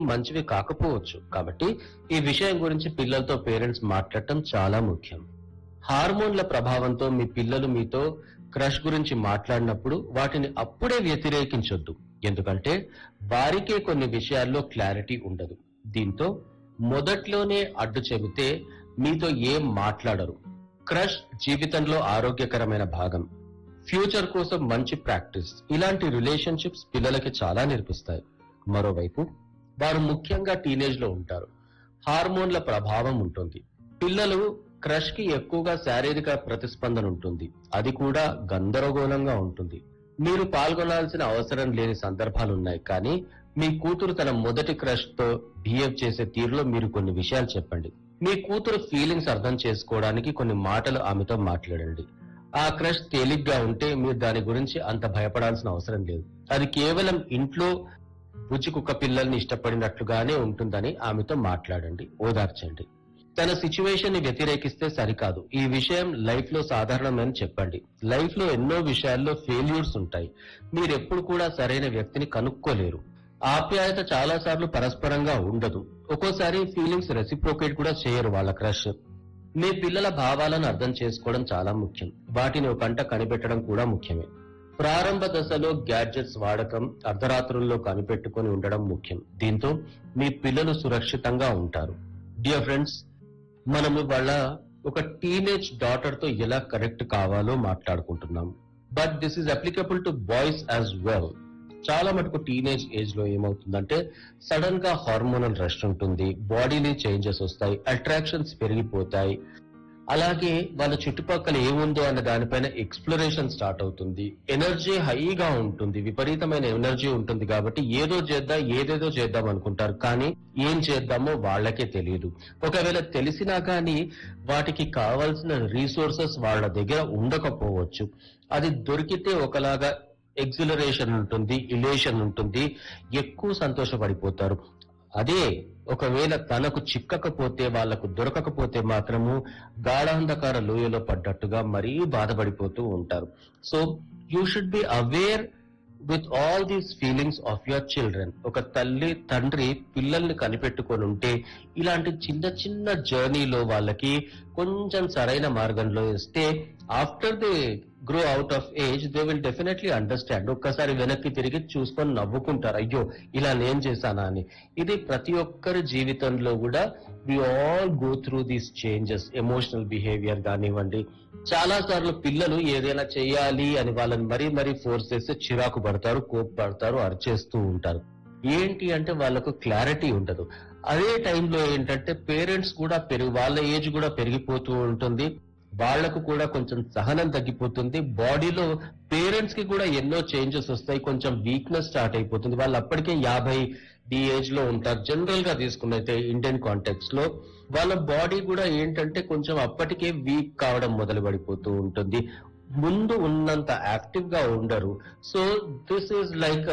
మంచివి కాకపోవచ్చు కాబట్టి ఈ విషయం గురించి పిల్లలతో పేరెంట్స్ మాట్లాడటం చాలా ముఖ్యం హార్మోన్ల ప్రభావంతో మీ పిల్లలు మీతో క్రష్ గురించి మాట్లాడినప్పుడు వాటిని అప్పుడే వ్యతిరేకించొద్దు ఎందుకంటే వారికే కొన్ని విషయాల్లో క్లారిటీ ఉండదు దీంతో మొదట్లోనే అడ్డు చెబితే మీతో ఏం మాట్లాడరు క్రష్ జీవితంలో ఆరోగ్యకరమైన భాగం ఫ్యూచర్ కోసం మంచి ప్రాక్టీస్ ఇలాంటి రిలేషన్షిప్స్ పిల్లలకి చాలా నేర్పిస్తాయి మరోవైపు వారు ముఖ్యంగా టీనేజ్ లో ఉంటారు హార్మోన్ల ప్రభావం ఉంటుంది పిల్లలు క్రష్ కి ఎక్కువగా శారీరక ప్రతిస్పందన ఉంటుంది అది కూడా గందరగోళంగా ఉంటుంది మీరు పాల్గొనాల్సిన అవసరం లేని సందర్భాలు ఉన్నాయి కానీ మీ కూతురు తన మొదటి క్రష్ తో బిహేవ్ చేసే తీరులో మీరు కొన్ని విషయాలు చెప్పండి మీ కూతురు ఫీలింగ్స్ అర్థం చేసుకోవడానికి కొన్ని మాటలు ఆమెతో మాట్లాడండి ఆ క్రష్ తేలిగ్గా ఉంటే మీరు దాని గురించి అంత భయపడాల్సిన అవసరం లేదు అది కేవలం ఇంట్లో బుజ్జి కుక్క పిల్లల్ని ఇష్టపడినట్లుగానే ఉంటుందని ఆమెతో మాట్లాడండి ఓదార్చండి తన సిచ్యువేషన్ ని వ్యతిరేకిస్తే సరికాదు ఈ విషయం లైఫ్ లో సాధారణమని చెప్పండి లైఫ్ లో ఎన్నో విషయాల్లో ఫెయిల్యూర్స్ ఉంటాయి మీరు ఎప్పుడు కూడా సరైన వ్యక్తిని కనుక్కోలేరు ఆప్యాయత చాలా సార్లు పరస్పరంగా ఉండదు ఒక్కోసారి ఫీలింగ్స్ రెసిప్రోకేట్ కూడా చేయరు వాళ్ళ క్రష్ మీ పిల్లల భావాలను అర్థం చేసుకోవడం చాలా ముఖ్యం వాటిని ఒక కంట కనిపెట్టడం కూడా ముఖ్యమే ప్రారంభ దశలో గ్యాడ్జెట్స్ వాడకం అర్ధరాత్రుల్లో కనిపెట్టుకొని ఉండడం ముఖ్యం దీంతో మీ పిల్లలు సురక్షితంగా ఉంటారు డియర్ ఫ్రెండ్స్ మనం ఇవాళ ఒక టీనేజ్ డాటర్ తో ఎలా కరెక్ట్ కావాలో మాట్లాడుకుంటున్నాం but this is applicable to boys as well చాలా మటుకు టీనేజ్ ఏజ్ లో ఏమవుతుందంటే సడన్ గా హార్మోనల్ రష్ ఉంటుంది బాడీని చేంజెస్ వస్తాయి అట్రాక్షన్స్ పెరిగిపోతాయి అలాగే వాళ్ళ చుట్టుపక్కల ఏముందో అన్న దానిపైన ఎక్స్ప్లోరేషన్ స్టార్ట్ అవుతుంది ఎనర్జీ హైగా ఉంటుంది విపరీతమైన ఎనర్జీ ఉంటుంది కాబట్టి ఏదో చేద్దాం ఏదేదో చేద్దాం అనుకుంటారు కానీ ఏం చేద్దామో వాళ్ళకే తెలియదు ఒకవేళ తెలిసినా కానీ వాటికి కావాల్సిన రీసోర్సెస్ వాళ్ళ దగ్గర ఉండకపోవచ్చు అది దొరికితే ఒకలాగా ఎగ్జిలరేషన్ ఉంటుంది ఇలేషన్ ఉంటుంది ఎక్కువ సంతోషపడిపోతారు అదే ఒకవేళ తనకు చిక్కకపోతే వాళ్లకు దొరకకపోతే మాత్రము గాఢాంధకార లోయలో పడ్డట్టుగా మరీ బాధపడిపోతూ ఉంటారు so you should be aware with all these feelings of your children ఒక తల్లి తండ్రి పిల్లల్ని కనిపెట్టుకొని ఉంటే ఇలాంటి చిన్న చిన్న జర్నీలో వాళ్ళకి కొంచెం సరైన మార్గంలో ఇస్తే after the grow out of age they will definitely understand ఒక్కసారి వెనక్కి తిరిగి చూసుకొని నవ్వుకుంటారు అయ్యో ఇలా నేను చేశానా అని ఇది ప్రతి ఒక్కరి జీవితంలో కూడా we all go through these changes emotional behaviour కానివ్వండి చాలా సార్లు పిల్లలు ఏదైనా చేయాలి అని వాళ్ళని మరీ మరీ ఫోర్స్ చేస్తే చిరాకు పడతారు కోప్పడతారు అరిచేస్తూ ఉంటారు ఏంటి అంటే వాళ్ళకు క్లారిటీ ఉండదు అదే టైంలో ఏంటంటే పేరెంట్స్ కూడా పెరుగు వాళ్ళ ఏజ్ కూడా పెరిగిపోతూ ఉంటుంది వాళ్లకు కూడా కొంచెం సహనం తగ్గిపోతుంది బాడీలో పేరెంట్స్ కి కూడా ఎన్నో చేంజెస్ వస్తాయి కొంచెం వీక్నెస్ స్టార్ట్ అయిపోతుంది వాళ్ళు అప్పటికే యాభై డి ఏజ్ లో ఉంటారు జనరల్ గా తీసుకున్నైతే ఇండియన్ కాంటెక్స్ లో వాళ్ళ బాడీ కూడా ఏంటంటే కొంచెం అప్పటికే వీక్ కావడం మొదలు పడిపోతూ ఉంటుంది ముందు ఉన్నంత యాక్టివ్ గా ఉండరు so this is like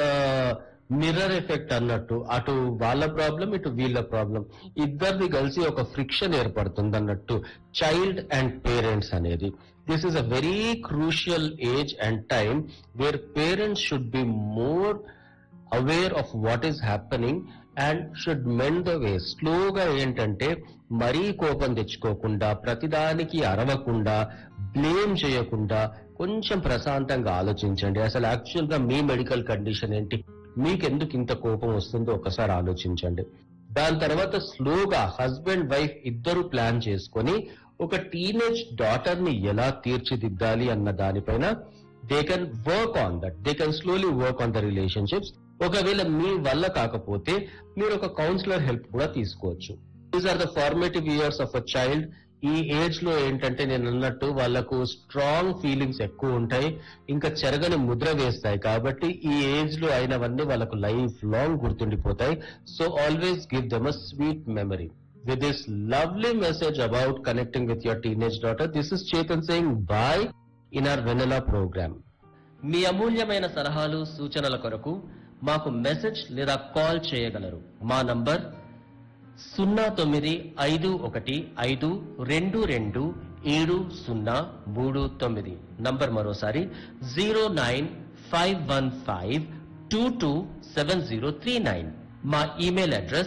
mirror effect అన్నట్టు అటు వాళ్ళ ప్రాబ్లం ఇటు వీళ్ళ ప్రాబ్లం ఇద్దరిది కలిసి ఒక ఫ్రిక్షన్ ఏర్పడుతుంది అన్నట్టు చైల్డ్ అండ్ పేరెంట్స్ అనేది this is a very crucial age and time where parents should be more aware of what is happening and should mend the way స్లోగా ఏంటంటే మరీ కోపం తెచ్చుకోకుండా ప్రతిదానికి అరవకుండా బ్లేమ్ చేయకుండా కొంచెం ప్రశాంతంగా ఆలోచించండి అసలు యాక్చువల్ గా మీ మెడికల్ కండిషన్ ఏంటి మీకెందుకు ఇంత కోపం వస్తుందో ఒకసారి ఆలోచించండి దాని తర్వాత స్లోగా హస్బెండ్ వైఫ్ ఇద్దరు ప్లాన్ చేసుకొని ఒక టీనేజ్ డాటర్ ని ఎలా తీర్చిదిద్దాలి అన్న దానిపైన they can work on that they can slowly work on the relationships ఒకవేళ మీ వల్ల కాకపోతే మీరు ఒక కౌన్సిలర్ హెల్ప్ కూడా తీసుకోవచ్చు these are the formative years of a child ఈ ఏజ్ లో ఏంటంటే నేను అన్నట్టు వాళ్ళకు స్ట్రాంగ్ ఫీలింగ్స్ ఎక్కువ ఉంటాయి ఇంకా చెరగని ముద్ర వేస్తాయి కాబట్టి ఈ ఏజ్ లో అయినవన్నీ వాళ్ళకు లైఫ్ లాంగ్ గుర్తుండిపోతాయి so always give them a sweet memory with this lovely message about connecting with your teenage daughter. This is Chetan saying bye in our Vanilla program. మీ అమూల్యమైన సలహాలు సూచనల కొరకు మాకు మెసేజ్ లేదా కాల్ చేయగలరు మా నంబర్ సున్నా తొమ్మిది ఐదు ఒకటి ఐదు రెండు రెండు ఏడు సున్నా మూడు తొమ్మిది నంబర్ మరోసారి zero nine five one five two two seven zero three nine మా ఇమెయిల్ అడ్రస్